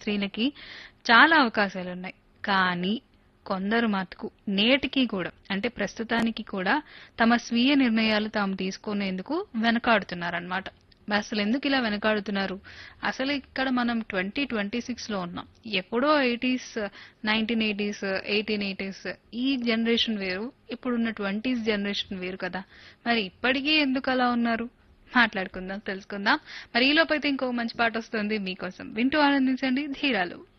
స్త్రీలకి చాలా అవకాశాలున్నాయి కానీ కొందరు మటుకు నేటికి కూడా అంటే ప్రస్తుతానికి కూడా తమ స్వీయ నిర్ణయాలు తాము తీసుకునేందుకు వెనకాడుతున్నారన్నమాట అసలు ఎందుకు ఇలా వెనకాడుతున్నారు అసలు ఇక్కడ మనం ట్వంటీ ట్వంటీ సిక్స్ లో ఉన్నాం ఎప్పుడో eighties nineteen eighties eighteen eighties ఈ జనరేషన్ వేరు ఇప్పుడున్న ట్వంటీస్ జనరేషన్ వేరు కదా మరి ఇప్పటికీ ఎందుకు అలా ఉన్నారు మాట్లాడుకుందాం తెలుసుకుందాం మరి ఈ లోపైతే ఇంకో మంచి పాట వస్తుంది మీకోసం వింటూ ఆనందించండి ధీరాలు